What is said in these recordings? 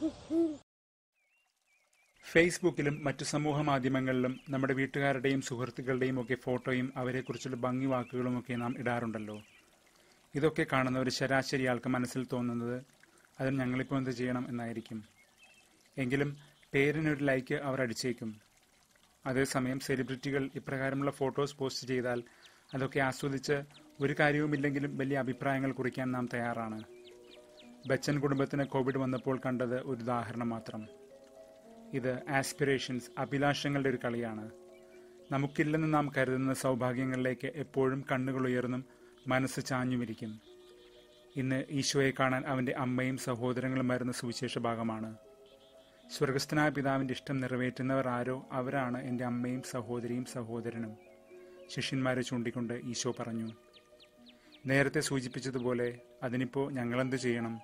ഫേസ്ബുക്കിലും മറ്റു സമൂഹ മാധ്യമങ്ങളിലും നമ്മുടെ വീട്ടുകാരുടെയും സുഹൃത്തുക്കളുടെയും ഒക്കെ ഫോട്ടോയും അവരെക്കുറിച്ചുള്ള ഭംഗി വാക്കുകളും ഒക്കെ നാം ഇടാറുണ്ടല്ലോ ഇതൊക്കെ കാണുന്ന ഒരു ശരാശരി ആൾക്ക് മനസ്സിൽ തോന്നുന്നത് അതിന് ഞങ്ങളിപ്പോൾ എന്ത് ചെയ്യണം എന്നായിരിക്കും എങ്കിലും പേരിനൊരു ലൈക്ക് അവർ അടിച്ചേക്കും അതേസമയം സെലിബ്രിറ്റികൾ ഇപ്രകാരമുള്ള ഫോട്ടോസ് പോസ്റ്റ് ചെയ്താൽ അതൊക്കെ ആസ്വദിച്ച് ഒരു കാര്യവുമില്ലെങ്കിലും വലിയ അഭിപ്രായങ്ങൾ കുറിക്കാൻ നാം തയ്യാറാണ് ബച്ചൻ കുടുംബത്തിന് കോവിഡ് വന്നപ്പോൾ കണ്ടത് ഒരു ഉദാഹരണം മാത്രം ഇത് ആസ്പിറേഷൻസ് അഭിലാഷങ്ങളുടെ ഒരു കളിയാണ് നമുക്കില്ലെന്ന് നാം കരുതുന്ന സൗഭാഗ്യങ്ങളിലേക്ക് എപ്പോഴും കണ്ണുകൾ ഉയർന്നും മനസ്സ് ചാഞ്ഞുമിരിക്കും ഇന്ന് ഈശോയെ കാണാൻ അവൻ്റെ അമ്മയും സഹോദരങ്ങളും വരുന്ന സുവിശേഷ ഭാഗമാണ് സ്വർഗസ്ഥനായ പിതാവിൻ്റെ ഇഷ്ടം നിറവേറ്റുന്നവർ ആരോ അവരാണ് എൻ്റെ അമ്മയും സഹോദരിയും സഹോദരനും ശിഷ്യന്മാരെ ചൂണ്ടിക്കൊണ്ട് ഈശോ പറഞ്ഞു നേരത്തെ സൂചിപ്പിച്ചതുപോലെ അതിനിപ്പോൾ ഞങ്ങളെന്ത് ചെയ്യണം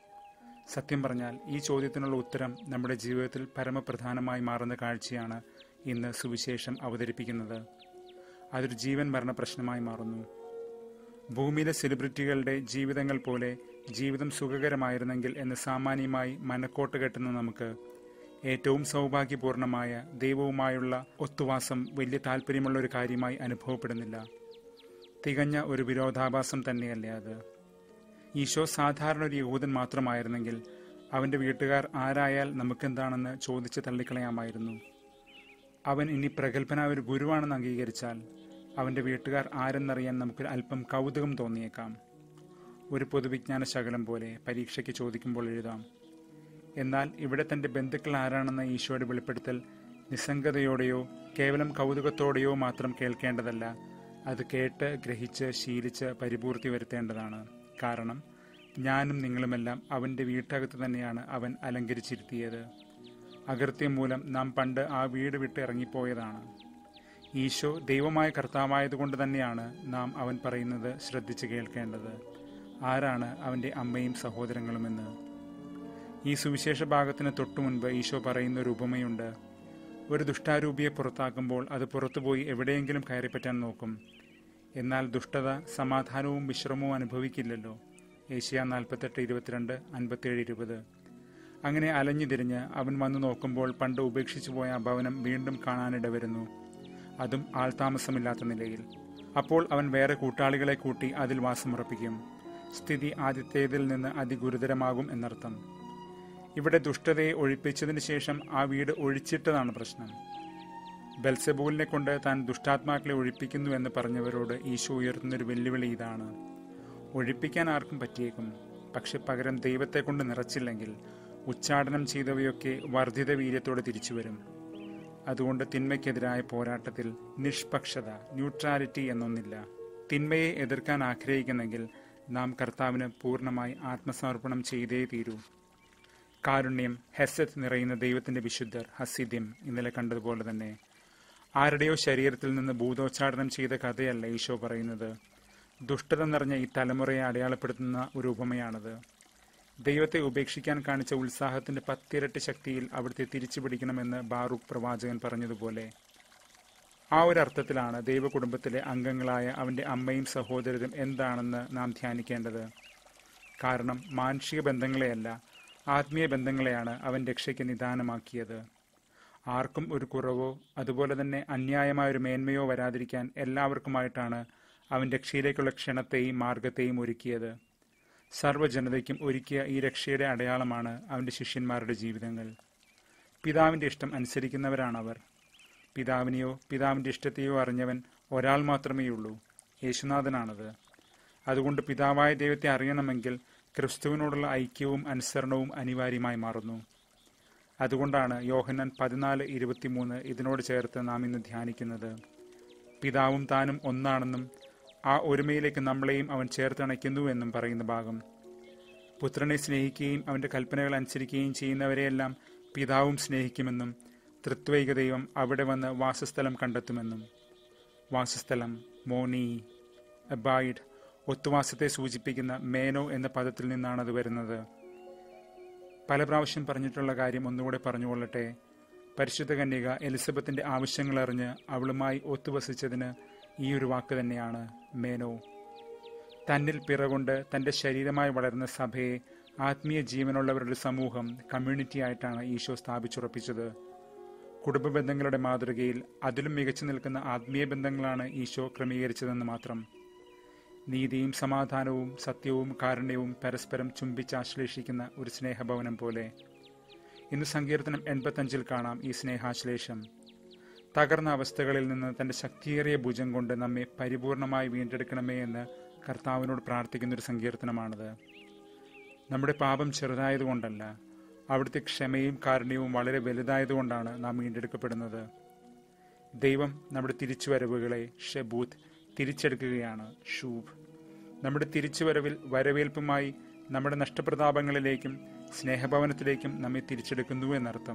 സത്യം പറഞ്ഞാൽ ഈ ചോദ്യത്തിനുള്ള ഉത്തരം നമ്മുടെ ജീവിതത്തിൽ പരമപ്രധാനമായി മാറുന്ന കാഴ്ചയാണ് ഇന്ന് സുവിശേഷം അവതരിപ്പിക്കുന്നത് അതൊരു ജീവൻ മരണ പ്രശ്നമായി മാറുന്നു ഭൂമിയിലെ സെലിബ്രിറ്റികളുടെ ജീവിതങ്ങൾ പോലെ ജീവിതം സുഖകരമായിരുന്നെങ്കിൽ എന്ന് സാമാന്യമായി മനക്കോട്ട് കെട്ടുന്ന നമുക്ക് ഏറ്റവും സൗഭാഗ്യപൂർണമായ ദൈവവുമായുള്ള ഒത്തുവാസം വലിയ താല്പര്യമുള്ള ഒരു കാര്യമായി അനുഭവപ്പെടുന്നില്ല തികഞ്ഞ ഒരു വിരോധാഭാസം തന്നെയല്ലേ അത് ഈശോ സാധാരണ ഒരു യഹൂദൻ മാത്രമായിരുന്നെങ്കിൽ അവൻ്റെ വീട്ടുകാർ ആരായാൽ നമുക്കെന്താണെന്ന് ചോദിച്ച് തള്ളിക്കളയാമായിരുന്നു അവൻ ഇനി പ്രഗത്ഭനായ ഒരു ഗുരുവാണെന്ന് അംഗീകരിച്ചാൽ അവൻ്റെ വീട്ടുകാർ ആരെന്നറിയാൻ നമുക്ക് അല്പം കൗതുകം തോന്നിയേക്കാം ഒരു പൊതുവിജ്ഞാന ശകലം പോലെ പരീക്ഷയ്ക്ക് ചോദിക്കുമ്പോൾ എഴുതാം എന്നാൽ ഇവിടെ തൻ്റെ ബന്ധുക്കൾ ആരാണെന്ന ഈശോയുടെ വെളിപ്പെടുത്തൽ നിസ്സംഗതയോടെയോ കേവലം കൗതുകത്തോടെയോ മാത്രം കേൾക്കേണ്ടതല്ല അത് കേട്ട് ഗ്രഹിച്ച് ശീലിച്ച് പരിപൂർത്തി വരുത്തേണ്ടതാണ് കാരണം ഞാനും നിങ്ങളുമെല്ലാം അവൻ്റെ വീട്ടകത്ത് തന്നെയാണ് അവൻ അലങ്കരിച്ചിരുത്തിയത് അകൃത്യം മൂലം നാം പണ്ട് ആ വീട് വിട്ട് ഇറങ്ങിപ്പോയതാണ് ഈശോ ദൈവമായ കർത്താവായതുകൊണ്ട് തന്നെയാണ് നാം അവൻ പറയുന്നത് ശ്രദ്ധിച്ച് കേൾക്കേണ്ടത് ആരാണ് അവൻ്റെ അമ്മയും സഹോദരങ്ങളുമെന്ന് ഈ സുവിശേഷ ഭാഗത്തിന് തൊട്ടു മുൻപ് ഈശോ പറയുന്ന ഒരു ഉപമയുണ്ട് ഒരു ദുഷ്ടാരൂപിയെ പുറത്താക്കുമ്പോൾ അത് പുറത്തുപോയി എവിടെയെങ്കിലും കയറിപ്പറ്റാൻ നോക്കും എന്നാൽ ദുഷ്ടത സമാധാനവും വിശ്രമവും അനുഭവിക്കില്ലല്ലോ ഏഷ്യ നാൽപ്പത്തെട്ട് ഇരുപത്തിരണ്ട് അൻപത്തേഴ് ഇരുപത് അങ്ങനെ അലഞ്ഞു തിരിഞ്ഞ് അവൻ വന്നു നോക്കുമ്പോൾ പണ്ട് ഉപേക്ഷിച്ചു പോയ ആ ഭവനം വീണ്ടും കാണാനിട വരുന്നു അതും ആൾതാമസമില്ലാത്ത നിലയിൽ അപ്പോൾ അവൻ വേറെ കൂട്ടാളികളെ കൂട്ടി അതിൽ വാസമുറപ്പിക്കും സ്ഥിതി ആദ്യത്തേതിൽ നിന്ന് അതിഗുരുതരമാകും എന്നർത്ഥം ഇവിടെ ദുഷ്ടതയെ ഒഴിപ്പിച്ചതിന് ശേഷം ആ വീട് ഒഴിച്ചിട്ടതാണ് പ്രശ്നം ബെൽസെബൂലിനെ കൊണ്ട് താൻ ദുഷ്ടാത്മാക്കളെ ഒഴിപ്പിക്കുന്നു എന്ന് പറഞ്ഞവരോട് ഈശോ ഉയർത്തുന്നൊരു വെല്ലുവിളി ഇതാണ് ഒഴിപ്പിക്കാൻ ആർക്കും പറ്റിയേക്കും പക്ഷെ പകരം ദൈവത്തെ കൊണ്ട് നിറച്ചില്ലെങ്കിൽ ഉച്ചാടനം ചെയ്തവയൊക്കെ വർദ്ധിത വീര്യത്തോടെ തിരിച്ചു വരും അതുകൊണ്ട് തിന്മയ്ക്കെതിരായ പോരാട്ടത്തിൽ നിഷ്പക്ഷത ന്യൂട്രാലിറ്റി എന്നൊന്നില്ല തിന്മയെ എതിർക്കാൻ ആഗ്രഹിക്കുന്നെങ്കിൽ നാം കർത്താവിന് പൂർണ്ണമായി ആത്മസമർപ്പണം ചെയ്തേ തീരൂ കാരുണ്യം ഹെസത്ത് നിറയുന്ന ദൈവത്തിന്റെ വിശുദ്ധർ ഹസിദ്യം ഇന്നലെ കണ്ടതുപോലെ തന്നെ ആരുടെയോ ശരീരത്തിൽ നിന്ന് ഭൂതോച്ചാടനം ചെയ്ത കഥയല്ല ഈശോ പറയുന്നത് ദുഷ്ടത നിറഞ്ഞ ഈ തലമുറയെ അടയാളപ്പെടുത്തുന്ന ഒരു ഉപമയാണത് ദൈവത്തെ ഉപേക്ഷിക്കാൻ കാണിച്ച ഉത്സാഹത്തിന്റെ പത്തിരട്ടി ശക്തിയിൽ അവിടുത്തെ തിരിച്ചു പിടിക്കണമെന്ന് ബാറൂഖ് പ്രവാചകൻ പറഞ്ഞതുപോലെ ആ ഒരു അർത്ഥത്തിലാണ് ദൈവകുടുംബത്തിലെ അംഗങ്ങളായ അവന്റെ അമ്മയും സഹോദരരും എന്താണെന്ന് നാം ധ്യാനിക്കേണ്ടത് കാരണം മാനുഷിക ബന്ധങ്ങളെയല്ല ആത്മീയ ബന്ധങ്ങളെയാണ് അവൻ രക്ഷയ്ക്ക് നിദാനമാക്കിയത് ആർക്കും ഒരു കുറവോ അതുപോലെ തന്നെ അന്യായമായ ഒരു മേന്മയോ വരാതിരിക്കാൻ എല്ലാവർക്കുമായിട്ടാണ് അവൻ രക്ഷയിലേക്കുള്ള ക്ഷണത്തെയും മാർഗത്തെയും ഒരുക്കിയത് സർവ്വജനതയ്ക്കും ഒരുക്കിയ ഈ രക്ഷയുടെ അടയാളമാണ് അവൻ്റെ ശിഷ്യന്മാരുടെ ജീവിതങ്ങൾ പിതാവിൻ്റെ ഇഷ്ടം അനുസരിക്കുന്നവരാണവർ പിതാവിനെയോ പിതാവിൻ്റെ ഇഷ്ടത്തെയോ അറിഞ്ഞവൻ ഒരാൾ മാത്രമേയുള്ളൂ യേശുനാഥനാണത് അതുകൊണ്ട് പിതാവായ ദൈവത്തെ അറിയണമെങ്കിൽ ക്രിസ്തുവിനോടുള്ള ഐക്യവും അനുസരണവും അനിവാര്യമായി മാറുന്നു അതുകൊണ്ടാണ് യോഹന്നാൻ പതിനാല് ഇരുപത്തിമൂന്ന് ഇതിനോട് ചേർത്ത് നാം ഇന്ന് ധ്യാനിക്കുന്നത് പിതാവും താനും ഒന്നാണെന്നും ആ ഒരുമയിലേക്ക് നമ്മളെയും അവൻ ചേർത്തണയ്ക്കുന്നു എന്നും പറയുന്ന ഭാഗം പുത്രനെ സ്നേഹിക്കുകയും അവന്റെ കൽപ്പനകൾ അനുസരിക്കുകയും ചെയ്യുന്നവരെയെല്ലാം പിതാവും സ്നേഹിക്കുമെന്നും തൃത്വൈക ദൈവം അവിടെ വന്ന് വാസസ്ഥലം കണ്ടെത്തുമെന്നും വാസസ്ഥലം മോനി അബൈഡ് ഒത്തുവാസത്തെ സൂചിപ്പിക്കുന്ന മേനോ എന്ന പദത്തിൽ നിന്നാണ് അത് വരുന്നത് പല പ്രാവശ്യം പറഞ്ഞിട്ടുള്ള കാര്യം ഒന്നുകൂടെ പറഞ്ഞുകൊള്ളട്ടെ പരിശുദ്ധ കന്യക എലിസബത്തിന്റെ ആവശ്യങ്ങൾ അറിഞ്ഞ് അവളുമായി ഒത്തുവസിച്ചതിന് ഈ ഒരു വാക്ക് തന്നെയാണ് മേനോ തന്നിൽ പിറകൊണ്ട് തന്റെ ശരീരമായി വളരുന്ന സഭയെ ആത്മീയ ജീവനുള്ളവരുടെ സമൂഹം കമ്മ്യൂണിറ്റി ആയിട്ടാണ് ഈശോ സ്ഥാപിച്ചുറപ്പിച്ചത് കുടുംബ ബന്ധങ്ങളുടെ മാതൃകയിൽ അതിലും മികച്ചു നിൽക്കുന്ന ആത്മീയ ബന്ധങ്ങളാണ് ഈശോ ക്രമീകരിച്ചതെന്ന് മാത്രം നീതിയും സമാധാനവും സത്യവും കാരുണ്യവും പരസ്പരം ചുംബിച്ചാശ്ലേഷിക്കുന്ന ഒരു സ്നേഹഭവനം പോലെ ഇന്ന് സങ്കീർത്തനം എൺപത്തഞ്ചിൽ കാണാം ഈ സ്നേഹാശ്ലേഷം തകർന്ന അവസ്ഥകളിൽ നിന്ന് തന്റെ ശക്തിയേറിയ ഭുജം കൊണ്ട് നമ്മെ പരിപൂർണമായി വീണ്ടെടുക്കണമേ എന്ന് കർത്താവിനോട് പ്രാർത്ഥിക്കുന്ന ഒരു സങ്കീർത്തനമാണിത് നമ്മുടെ പാപം ചെറുതായതുകൊണ്ടല്ല അവിടുത്തെ ക്ഷമയും കാരുണ്യവും വളരെ വലുതായതുകൊണ്ടാണ് നാം വീണ്ടെടുക്കപ്പെടുന്നത് ദൈവം നമ്മുടെ തിരിച്ചുവരവുകളെ ഷെബൂത്ത് തിരിച്ചെടുക്കുകയാണ് ഷൂബ് നമ്മുടെ തിരിച്ചുവരവിൽ വരവേൽപ്പുമായി നമ്മുടെ നഷ്ടപ്രതാപങ്ങളിലേക്കും സ്നേഹഭവനത്തിലേക്കും നമ്മെ തിരിച്ചെടുക്കുന്നു എന്നർത്ഥം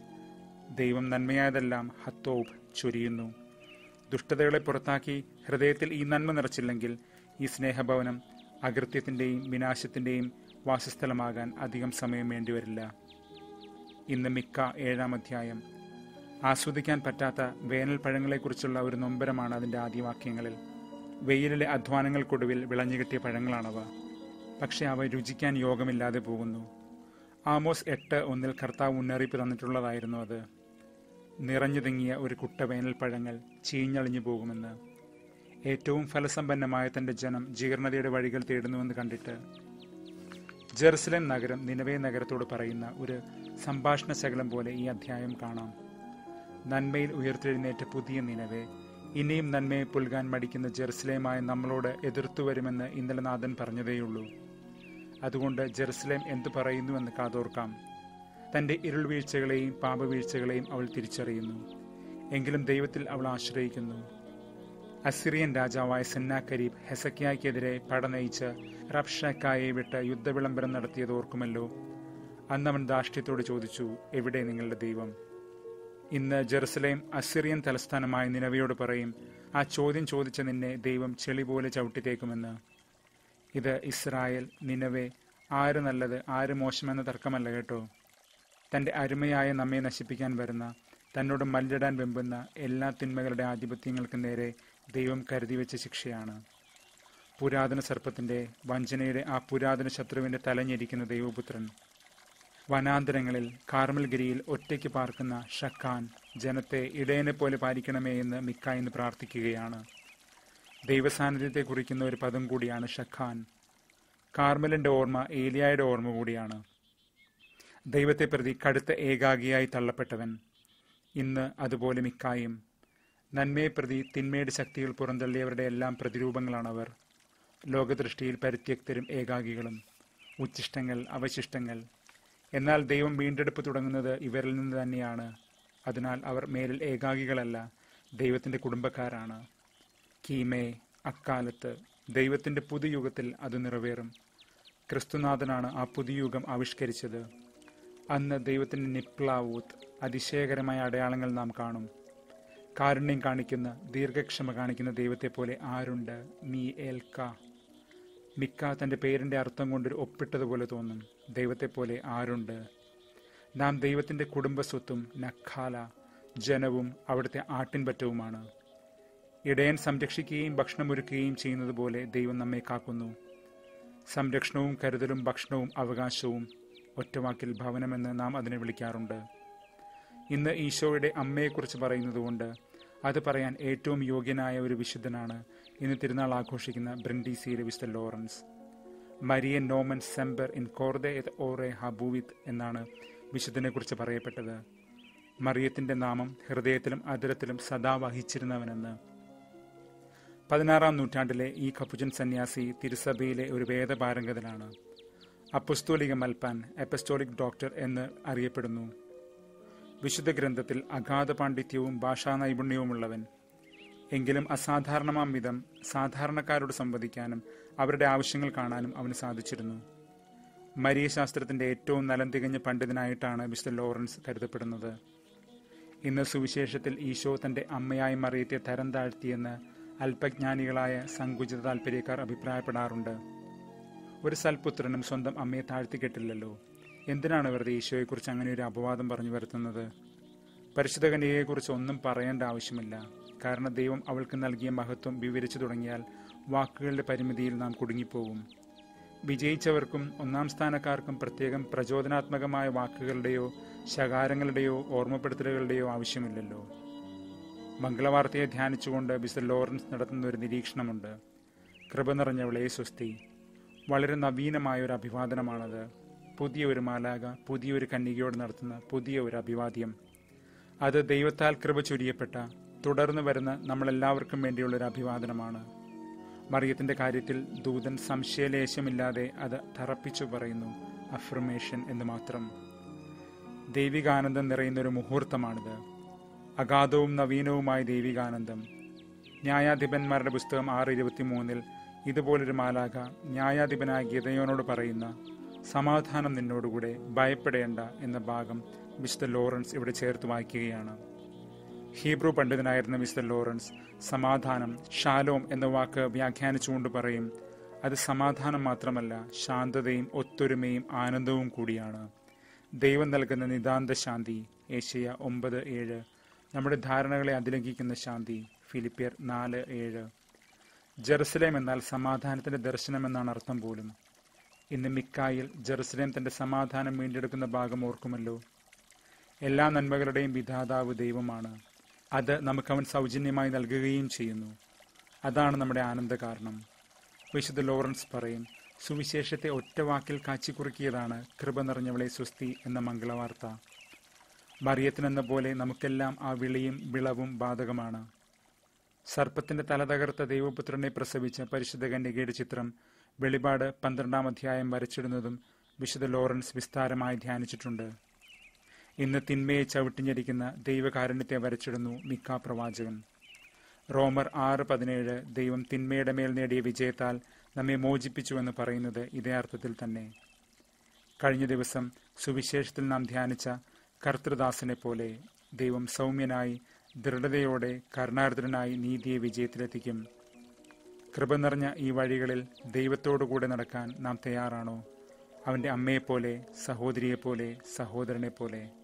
ദൈവം നന്മയായതെല്ലാം ഹത്തോബ് ചൊരിയുന്നു ദുഷ്ടതകളെ പുറത്താക്കി ഹൃദയത്തിൽ ഈ നന്മ നിറച്ചില്ലെങ്കിൽ ഈ സ്നേഹഭവനം അകൃത്യത്തിൻ്റെയും വിനാശത്തിൻ്റെയും വാസസ്ഥലമാകാൻ അധികം സമയം വേണ്ടിവരില്ല ഇന്ന് മിക്ക ഏഴാം അധ്യായം ആസ്വദിക്കാൻ പറ്റാത്ത വേനൽ പഴങ്ങളെക്കുറിച്ചുള്ള ഒരു നൊമ്പരമാണ് അതിൻ്റെ ആദ്യവാക്യങ്ങളിൽ വെയിലിലെ അധ്വാനങ്ങൾക്കൊടുവിൽ വിളഞ്ഞുകിട്ടിയ പഴങ്ങളാണവ പക്ഷെ അവ രുചിക്കാൻ യോഗമില്ലാതെ പോകുന്നു ആമോസ് എട്ട് ഒന്നിൽ കർത്താവ് മുന്നറിയിപ്പ് തന്നിട്ടുള്ളതായിരുന്നു അത് നിറഞ്ഞു തിങ്ങിയ ഒരു കുട്ട വേനൽപ്പഴങ്ങൾ ചീഞ്ഞളിഞ്ഞു പോകുമെന്ന് ഏറ്റവും ഫലസമ്പന്നമായ തന്റെ ജനം ജീർണതയുടെ വഴികൾ തേടുന്നുവെന്ന് കണ്ടിട്ട് ജെറുസലേം നഗരം നിലവേ നഗരത്തോട് പറയുന്ന ഒരു സംഭാഷണ ശകലം പോലെ ഈ അധ്യായം കാണാം നന്മയിൽ ഉയർത്തെഴുന്നേറ്റ പുതിയ നിലവേ ഇനിയും നന്മയെ പുൽകാൻ മടിക്കുന്ന ജെറുസലേമായ നമ്മളോട് എതിർത്തു വരുമെന്ന് ഇന്നലെ നാഥൻ പറഞ്ഞതേയുള്ളൂ അതുകൊണ്ട് ജെറുസലേം എന്തു പറയുന്നുവെന്ന് കാതോർക്കാം തന്റെ ഇരുൾ വീഴ്ചകളെയും പാപവീഴ്ചകളെയും അവൾ തിരിച്ചറിയുന്നു എങ്കിലും ദൈവത്തിൽ അവൾ ആശ്രയിക്കുന്നു അസിറിയൻ രാജാവായ സെന്നാക്കരീബ് ഹെസക്കിയായ്ക്കെതിരെ പടനയിച്ച് റബ്ഷക്കായെ വിട്ട് യുദ്ധവിളംബരം നടത്തിയത് ഓർക്കുമല്ലോ അന്ന് അവൻ ധാഷ്ട്യത്തോട് ചോദിച്ചു എവിടെ നിങ്ങളുടെ ദൈവം ഇന്ന് ജെറുസലേം അസിറിയൻ തലസ്ഥാനമായ നിലവയോട് പറയും ആ ചോദ്യം ചോദിച്ച നിന്നെ ദൈവം ചെളി പോലെ ചവിട്ടിത്തേക്കുമെന്ന് ഇത് ഇസ്രായേൽ നിലവെ ആര് നല്ലത് ആര് മോശമെന്ന തർക്കമല്ല കേട്ടോ തന്റെ അരുമയായ നമ്മെ നശിപ്പിക്കാൻ വരുന്ന തന്നോട് മല്ലിടാൻ വെമ്പുന്ന എല്ലാ തിന്മകളുടെ ആധിപത്യങ്ങൾക്ക് നേരെ ദൈവം കരുതി വെച്ച ശിക്ഷയാണ് പുരാതന സർപ്പത്തിന്റെ വഞ്ചനയുടെ ആ പുരാതന ശത്രുവിന്റെ തലഞ്ഞിരിക്കുന്ന ദൈവപുത്രൻ വനാന്തരങ്ങളിൽ കാർമൽഗിരിയിൽ ഒറ്റയ്ക്ക് പാർക്കുന്ന ഷക്കാൻ ജനത്തെ ഇടയനെ പോലെ പാലിക്കണമേ എന്ന് മിക്ക എന്ന് പ്രാർത്ഥിക്കുകയാണ് ദൈവസാന്നിധ്യത്തെ കുറിക്കുന്ന ഒരു പദം കൂടിയാണ് ഷഖാൻ കാർമലിന്റെ ഓർമ്മ ഏലിയായുടെ ഓർമ്മ കൂടിയാണ് ദൈവത്തെ പ്രതി കടുത്ത ഏകാഗിയായി തള്ളപ്പെട്ടവൻ ഇന്ന് അതുപോലെ മിക്കായും നന്മയെ പ്രതി തിന്മയുടെ ശക്തികൾ പുറന്തള്ളിയവരുടെ എല്ലാം പ്രതിരൂപങ്ങളാണവർ ലോകദൃഷ്ടിയിൽ പരിത്യക്തരും ഏകാഗികളും ഉച്ചിഷ്ടങ്ങൾ അവശിഷ്ടങ്ങൾ എന്നാൽ ദൈവം വീണ്ടെടുപ്പ് തുടങ്ങുന്നത് ഇവരിൽ നിന്ന് തന്നെയാണ് അതിനാൽ അവർ മേലിൽ ഏകാഗികളല്ല ദൈവത്തിന്റെ കുടുംബക്കാരാണ് കീമേ അക്കാലത്ത് ദൈവത്തിന്റെ പുതുയുഗത്തിൽ അത് നിറവേറും ക്രിസ്തുനാഥനാണ് ആ പുതുയുഗം ആവിഷ്കരിച്ചത് അന്ന് ദൈവത്തിന്റെ നിപ്ലാവൂത്ത് അതിശയകരമായ അടയാളങ്ങൾ നാം കാണും കാരുണ്യം കാണിക്കുന്ന ദീർഘക്ഷമ കാണിക്കുന്ന ദൈവത്തെ പോലെ ആരുണ്ട് മീ ഏൽക്ക മിക്ക തന്റെ പേരിന്റെ അർത്ഥം കൊണ്ടൊരു ഒപ്പിട്ടതുപോലെ തോന്നും ദൈവത്തെ പോലെ ആരുണ്ട് നാം ദൈവത്തിന്റെ കുടുംബസ്വത്തും നഖാല ജനവും അവിടുത്തെ ആട്ടിൻപറ്റവുമാണ് ഇടയൻ സംരക്ഷിക്കുകയും ഭക്ഷണമൊരുക്കുകയും ചെയ്യുന്നത് പോലെ ദൈവം നമ്മെ കാക്കുന്നു സംരക്ഷണവും കരുതലും ഭക്ഷണവും അവകാശവും ഒറ്റവാക്കിൽ ഭവനമെന്ന് നാം അതിനെ വിളിക്കാറുണ്ട് ഇന്ന് ഈശോയുടെ അമ്മയെക്കുറിച്ച് പറയുന്നതുകൊണ്ട് അത് പറയാൻ ഏറ്റവും യോഗ്യനായ ഒരു വിശുദ്ധനാണ് ഇന്ന് തിരുനാൾ ആഘോഷിക്കുന്ന ബ്രിൻഡീസിയിലെ വിശുദ്ധ ലോറൻസ് മരിയൻ നോമൻ സെംബർ ഇൻ കോർദെ എത് ഓറെ ഹബൂവിത് എന്നാണ് വിശുദ്ധനെക്കുറിച്ച് പറയപ്പെട്ടത് മറിയത്തിന്റെ നാമം ഹൃദയത്തിലും അതിരത്തിലും സദാ വഹിച്ചിരുന്നവനെന്ന് പതിനാറാം നൂറ്റാണ്ടിലെ ഈ കപ്പുജൻ സന്യാസി തിരുസഭയിലെ ഒരു വേദപാരംഗതനാണ് അപ്പസ്തോലിക മൽപ്പാൻ എപ്പസ്റ്റോളിക് ഡോക്ടർ എന്ന് അറിയപ്പെടുന്നു വിശുദ്ധ ഗ്രന്ഥത്തിൽ അഗാധ പാണ്ഡിത്യവും ഭാഷാ നൈപുണ്യവുമുള്ളവൻ എങ്കിലും അസാധാരണമാം വിധം സാധാരണക്കാരോട് സംവദിക്കാനും അവരുടെ ആവശ്യങ്ങൾ കാണാനും അവന് സാധിച്ചിരുന്നു മരിയ ശാസ്ത്രത്തിന്റെ ഏറ്റവും നലം തികഞ്ഞ പണ്ഡിതനായിട്ടാണ് മിസ്റ്റർ ലോറൻസ് കരുതപ്പെടുന്നത് ഇന്ന് സുവിശേഷത്തിൽ ഈശോ തന്റെ അമ്മയായി മറിയത്തെ തരം താഴ്ത്തിയെന്ന് അല്പജ്ഞാനികളായ സങ്കുചിത താല്പര്യക്കാർ അഭിപ്രായപ്പെടാറുണ്ട് ഒരു സൽപുത്രനും സ്വന്തം അമ്മയെ താഴ്ത്തിക്കെട്ടില്ലല്ലോ എന്തിനാണ് വെറുതെ ഈശോയെക്കുറിച്ച് അങ്ങനെ ഒരു അപവാദം പറഞ്ഞു വരുത്തുന്നത് പരിശുദ്ധ കന്യകയെക്കുറിച്ച് ഒന്നും പറയേണ്ട ആവശ്യമില്ല കാരണം ദൈവം അവൾക്ക് നൽകിയ മഹത്വം വിവരിച്ചു തുടങ്ങിയാൽ വാക്കുകളുടെ പരിമിതിയിൽ നാം കുടുങ്ങിപ്പോകും വിജയിച്ചവർക്കും ഒന്നാം സ്ഥാനക്കാർക്കും പ്രത്യേകം പ്രചോദനാത്മകമായ വാക്കുകളുടെയോ ശകാരങ്ങളുടെയോ ഓർമ്മപ്പെടുത്തലുകളുടെയോ ആവശ്യമില്ലല്ലോ മംഗളവാർത്തയെ ധ്യാനിച്ചുകൊണ്ട് മിസ്റ്റർ ലോറൻസ് നടത്തുന്ന ഒരു നിരീക്ഷണമുണ്ട് കൃപ നിറഞ്ഞവളെ സ്വസ്തി വളരെ നവീനമായ ഒരു അഭിവാദനമാണത് പുതിയ ഒരു മാലാക പുതിയൊരു കന്യകയോട് നടത്തുന്ന പുതിയ ഒരു അഭിവാദ്യം അത് ദൈവത്താൽ കൃപ ചൊരിയപ്പെട്ട തുടർന്നു വരുന്ന നമ്മളെല്ലാവർക്കും വേണ്ടിയുള്ള ഒരു അഭിവാദനമാണ് മറിയത്തിന്റെ കാര്യത്തിൽ ദൂതൻ സംശയലേശമില്ലാതെ അത് തറപ്പിച്ചു പറയുന്നു അഫർമേഷൻ എന്ന് മാത്രം ദൈവികാനന്ദം നിറയുന്ന ഒരു മുഹൂർത്തമാണിത് അഗാധവും നവീനവുമായ ദൈവികാനന്ദം ന്യായാധിപന്മാരുടെ പുസ്തകം ആറ് ഇരുപത്തിമൂന്നിൽ ഇതുപോലൊരു മാലാക ന്യായാധിപനായ ഗീതയോനോട് പറയുന്ന സമാധാനം നിന്നോടുകൂടെ ഭയപ്പെടേണ്ട എന്ന ഭാഗം മിസ്റ്റർ ലോറൻസ് ഇവിടെ ചേർത്ത് വായിക്കുകയാണ് ഹീബ്രു പണ്ഡിതനായിരുന്ന മിസ്റ്റർ ലോറൻസ് സമാധാനം ഷാലോം എന്ന വാക്ക് വ്യാഖ്യാനിച്ചുകൊണ്ട് പറയും അത് സമാധാനം മാത്രമല്ല ശാന്തതയും ഒത്തൊരുമയും ആനന്ദവും കൂടിയാണ് ദൈവം നൽകുന്ന നിതാന്ത ശാന്തി ഏഷ്യ ഒമ്പത് ഏഴ് നമ്മുടെ ധാരണകളെ അതിലംഘിക്കുന്ന ശാന്തി ഫിലിപ്പിയർ നാല് ഏഴ് ജെറുസലേം എന്നാൽ സമാധാനത്തിന്റെ ദർശനം എന്നാണ് അർത്ഥം പോലും ഇന്ന് മിക്കായിൽ ജെറുസലേം തന്റെ സമാധാനം വീണ്ടെടുക്കുന്ന ഭാഗം ഓർക്കുമല്ലോ എല്ലാ നന്മകളുടെയും വിധാതാവ് ദൈവമാണ് അത് നമുക്ക് അവൻ സൗജന്യമായി നൽകുകയും ചെയ്യുന്നു അതാണ് നമ്മുടെ ആനന്ദ കാരണം വിശുദ്ധ ലോറൻസ് പറയും സുവിശേഷത്തെ ഒറ്റ വാക്കിൽ കാച്ചിക്കുറുക്കിയതാണ് കൃപ നിറഞ്ഞവളെ സ്വസ്തി എന്ന മംഗളവാർത്ത മറിയത്തിനെന്ന പോലെ നമുക്കെല്ലാം ആ വിളിയും വിളവും ബാധകമാണ് സർപ്പത്തിന്റെ തല തകർത്ത ദൈവപുത്രനെ പ്രസവിച്ച പരിശുദ്ധ കന്യകയുടെ ചിത്രം വെളിപാട് പന്ത്രണ്ടാം അധ്യായം വരച്ചിടുന്നതും വിശുദ്ധ ലോറൻസ് വിസ്താരമായി ധ്യാനിച്ചിട്ടുണ്ട് ഇന്ന് തിന്മയെ ചവിട്ടിഞ്ഞടിക്കുന്ന ദൈവകാരുണ്യത്തെ വരച്ചിടുന്നു മിക്ക പ്രവാചകൻ റോമർ ആറ് പതിനേഴ് ദൈവം തിന്മയുടെ മേൽ നേടിയ വിജയത്താൽ നമ്മെ മോചിപ്പിച്ചുവെന്ന് പറയുന്നത് ഇതേ അർത്ഥത്തിൽ തന്നെ കഴിഞ്ഞ ദിവസം സുവിശേഷത്തിൽ നാം ധ്യാനിച്ച കർത്തൃദാസനെ പോലെ ദൈവം സൗമ്യനായി ദൃഢതയോടെ കരുണാർദ്രനായി നീതിയെ വിജയത്തിലെത്തിക്കും കൃപ നിറഞ്ഞ ഈ വഴികളിൽ ദൈവത്തോടുകൂടെ നടക്കാൻ നാം തയ്യാറാണോ അവൻ്റെ അമ്മയെപ്പോലെ സഹോദരിയെപ്പോലെ സഹോദരനെപ്പോലെ